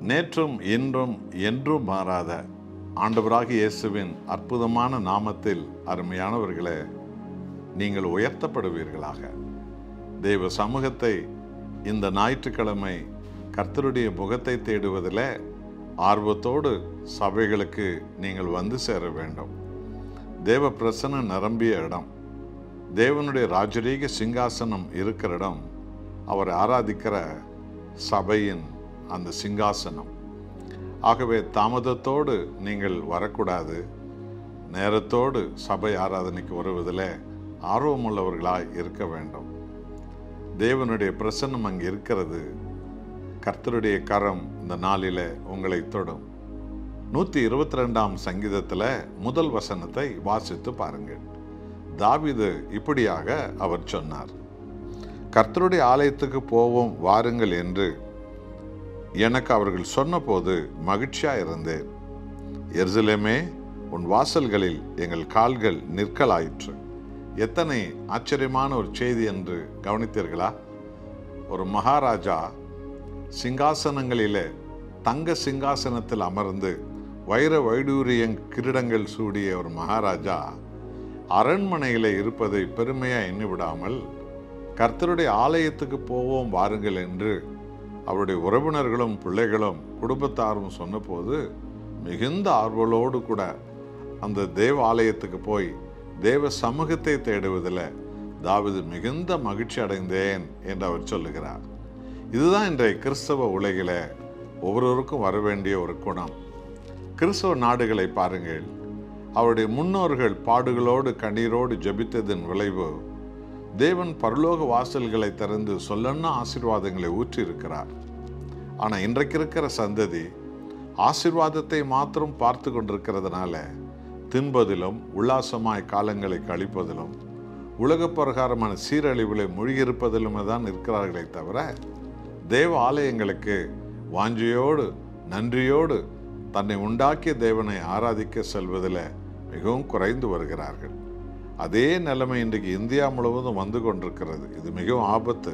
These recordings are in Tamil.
நேற்றும் இன்றும் என்றும் மாறாத ஆண்டவராகிய இயேசுவின் அற்புதமான நாமத்தில் அருமையானவர்களே நீங்கள் உயர்த்தப்படுவீர்களாக தெய்வ சமூகத்தை இந்த ஞாயிற்றுக்கிழமை கர்த்தருடைய முகத்தை தேடுவதில் ஆர்வத்தோடு சபைகளுக்கு நீங்கள் வந்து சேர வேண்டும் தேவ பிரசன்னம் நிரம்பிய இடம் தேவனுடைய ராஜரீக சிங்காசனம் இருக்கிற இடம் அவர் ஆராதிக்கிற சபையின் அந்த சிங்காசனம் ஆகவே தாமதத்தோடு நீங்கள் வரக்கூடாது நேரத்தோடு சபை ஆராதனைக்கு வருவதில் ஆர்வமுள்ளவர்களாய் இருக்க வேண்டும் தேவனுடைய பிரசன்னம் அங்கே இருக்கிறது கர்த்தருடைய கரம் இந்த நாளில் உங்களை தொடும் நூற்றி இருபத்தி ரெண்டாம் சங்கீதத்தில் முதல் வசனத்தை வாசித்து பாருங்கள் தாவிது இப்படியாக அவர் சொன்னார் கர்த்தருடைய ஆலயத்துக்கு போவோம் வாருங்கள் என்று எனக்கு அவர்கள் சொன்னபோது மகிழ்ச்சியாக இருந்தேன் எருசலேமே உன் வாசல்களில் எங்கள் கால்கள் நிற்கலாயிற்று எத்தனை ஆச்சரியமான ஒரு செய்தி என்று கவனித்தீர்களா ஒரு மகாராஜா சிங்காசனங்களிலே தங்க சிங்காசனத்தில் அமர்ந்து வைர வைடூரியங் கிரீடங்கள் சூடிய ஒரு மகாராஜா அரண்மனையில் இருப்பதை பெருமையாக எண்ணிவிடாமல் கர்த்தருடைய ஆலயத்துக்கு போவோம் வாருங்கள் என்று அவருடைய உறவினர்களும் பிள்ளைகளும் குடும்பத்தாரும் சொன்னபோது மிகுந்த ஆர்வலோடு கூட அந்த தேவ ஆலயத்துக்கு போய் தேவ சமூகத்தை தேடுவதில் தாவிது மிகுந்த மகிழ்ச்சி அடைந்தேன் என்று அவர் சொல்லுகிறார் இதுதான் இன்றைய கிறிஸ்தவ உலகில் ஒவ்வொருவருக்கும் வர வேண்டிய ஒரு குணம் கிறிஸ்தவ நாடுகளை பாருங்கள் அவருடைய முன்னோர்கள் பாடுகளோடு கண்ணீரோடு ஜெபித்ததன் விளைவு தேவன் பரலோக வாசல்களை திறந்து சொல்லன்னா ஆசீர்வாதங்களை ஊற்றி இருக்கிறார் ஆனால் இன்றைக்கு இருக்கிற சந்ததி ஆசீர்வாதத்தை மாத்திரம் பார்த்து கொண்டிருக்கிறதுனால தின்பதிலும் உல்லாசமாய் காலங்களை கழிப்பதிலும் உலக பிரகாரமான சீரழிவுகளை மூழ்கியிருப்பதிலுமே தான் இருக்கிறார்களே தவிர தேவ ஆலயங்களுக்கு வாஞ்சியோடு நன்றியோடு தன்னை உண்டாக்கிய தேவனை ஆராதிக்க செல்வதில் மிகவும் குறைந்து வருகிறார்கள் அதே நிலைமை இன்றைக்கு இந்தியா முழுவதும் வந்து கொண்டிருக்கிறது இது மிகவும் ஆபத்து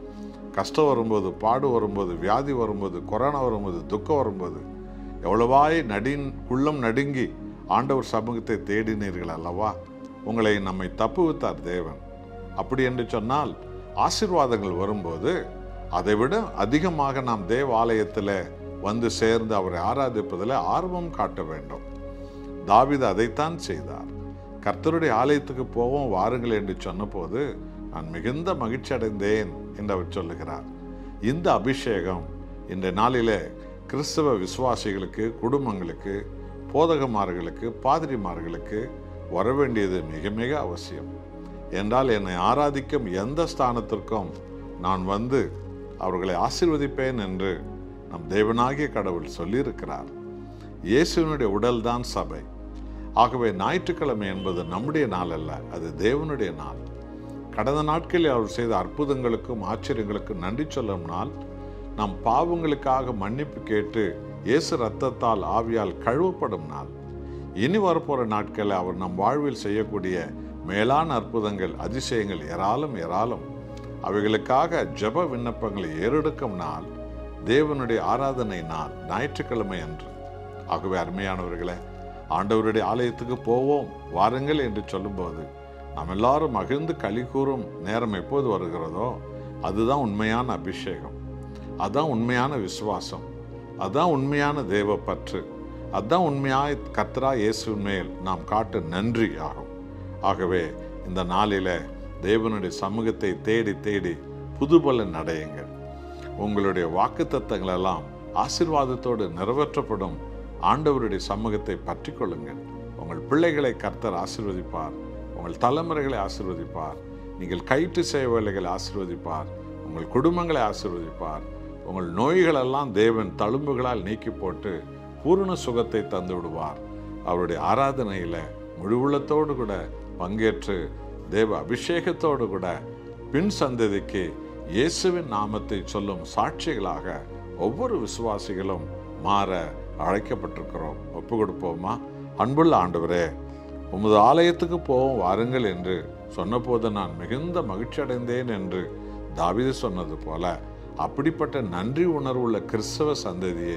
கஷ்டம் வரும்போது பாடு வரும்போது வியாதி வரும்போது கொரோனா வரும்போது துக்கம் வரும்போது எவ்வளவாய் நடின் உள்ளம் நடுங்கி ஆண்டவர் சமூகத்தை தேடினீர்கள் அல்லவா உங்களை நம்மை தப்புவித்தார் தேவன் அப்படி என்று சொன்னால் ஆசீர்வாதங்கள் வரும்போது அதைவிட அதிகமாக நாம் தேவ ஆலயத்தில் வந்து சேர்ந்து அவரை ஆராதிப்பதில் ஆர்வம் காட்ட வேண்டும் தாவிது அதைத்தான் செய்தார் கர்த்தருடைய ஆலயத்துக்கு போவோம் வாருங்கள் என்று சொன்னபோது நான் மிகுந்த மகிழ்ச்சி அடைந்தேன் என்று அவர் சொல்லுகிறார் இந்த அபிஷேகம் இந்த நாளிலே கிறிஸ்தவ விசுவாசிகளுக்கு குடும்பங்களுக்கு போதகமார்களுக்கு பாதிரிமார்களுக்கு வர வேண்டியது மிக மிக அவசியம் என்றால் என்னை ஆராதிக்கும் எந்த ஸ்தானத்திற்கும் நான் வந்து அவர்களை ஆசீர்வதிப்பேன் என்று நம் தேவனாகிய கடவுள் சொல்லியிருக்கிறார் இயேசுவினுடைய உடல்தான் சபை ஆகவே ஞாயிற்றுக்கிழமை என்பது நம்முடைய நாள் அல்ல அது தேவனுடைய நாள் கடந்த நாட்களில் அவர் செய்த அற்புதங்களுக்கும் ஆச்சரியங்களுக்கும் நன்றி சொல்லும் நாள் நம் பாவங்களுக்காக மன்னிப்பு கேட்டு இயேசு ரத்தத்தால் ஆவியால் கழுவப்படும் நாள் இனி வரப்போகிற நாட்களில் அவர் நம் வாழ்வில் செய்யக்கூடிய மேலான அற்புதங்கள் அதிசயங்கள் ஏராளம் ஏராளம் அவைகளுக்காக ஜெப விண்ணப்பங்களை ஏறெடுக்கும் நாள் தேவனுடைய ஆராதனை நாள் ஞாயிற்றுக்கிழமை அன்று ஆகவே அருமையானவர்களே ஆண்டவருடைய ஆலயத்துக்கு போவோம் வாருங்கள் என்று சொல்லும்போது நாம் எல்லாரும் மகிழ்ந்து களி கூறும் நேரம் எப்போது வருகிறதோ அதுதான் உண்மையான அபிஷேகம் அதுதான் உண்மையான விசுவாசம் அதுதான் உண்மையான தேவ பற்று அதுதான் உண்மையாய் கத்ரா இயேசுவின் மேல் நாம் காட்டு நன்றி ஆகும் ஆகவே இந்த நாளில தேவனுடைய சமூகத்தை தேடி தேடி புதுபலன் அடையுங்கள் உங்களுடைய வாக்கு எல்லாம் ஆசிர்வாதத்தோடு நிறைவேற்றப்படும் ஆண்டவருடைய சமூகத்தை பற்றி கொள்ளுங்கள் உங்கள் பிள்ளைகளை கர்த்தர் ஆசிர்வதிப்பார் உங்கள் தலைமுறைகளை ஆசிர்வதிப்பார் நீங்கள் கயிற்று செய்ய வேலைகளை ஆசிர்வதிப்பார் உங்கள் குடும்பங்களை ஆசிர்வதிப்பார் உங்கள் நோய்களெல்லாம் தேவன் தழும்புகளால் நீக்கி போட்டு பூரண சுகத்தை தந்து விடுவார் அவருடைய ஆராதனையில் முழு உள்ளத்தோடு கூட பங்கேற்று தேவ அபிஷேகத்தோடு கூட பின் சந்ததிக்கு இயேசுவின் நாமத்தை சொல்லும் சாட்சிகளாக ஒவ்வொரு விசுவாசிகளும் மாற அழைக்கப்பட்டிருக்கிறோம் ஒப்பு கொடுப்போமா அன்புள்ள ஆண்டவரே உமது ஆலயத்துக்கு போவோம் வாருங்கள் என்று சொன்னபோது நான் மிகுந்த மகிழ்ச்சி அடைந்தேன் என்று தாவீது சொன்னது போல அப்படிப்பட்ட நன்றி உணர்வுள்ள கிறிஸ்தவ சந்ததியை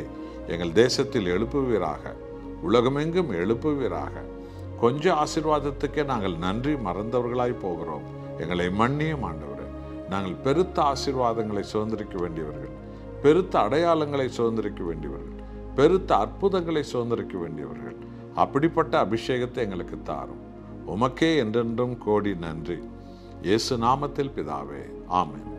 எங்கள் தேசத்தில் எழுப்புவீராக உலகமெங்கும் எழுப்புவீராக கொஞ்ச ஆசீர்வாதத்துக்கே நாங்கள் நன்றி மறந்தவர்களாய் போகிறோம் எங்களை மன்னியும் ஆண்டவரே நாங்கள் பெருத்த ஆசீர்வாதங்களை சுதந்திரிக்க வேண்டியவர்கள் பெருத்த அடையாளங்களை சுதந்திரிக்க வேண்டியவர்கள் பெருத்த அற்புதங்களை சுதந்திரிக்க வேண்டியவர்கள் அப்படிப்பட்ட அபிஷேகத்தை எங்களுக்கு தாரும் உமக்கே என்றென்றும் கோடி நன்றி இயேசு நாமத்தில் பிதாவே ஆமென்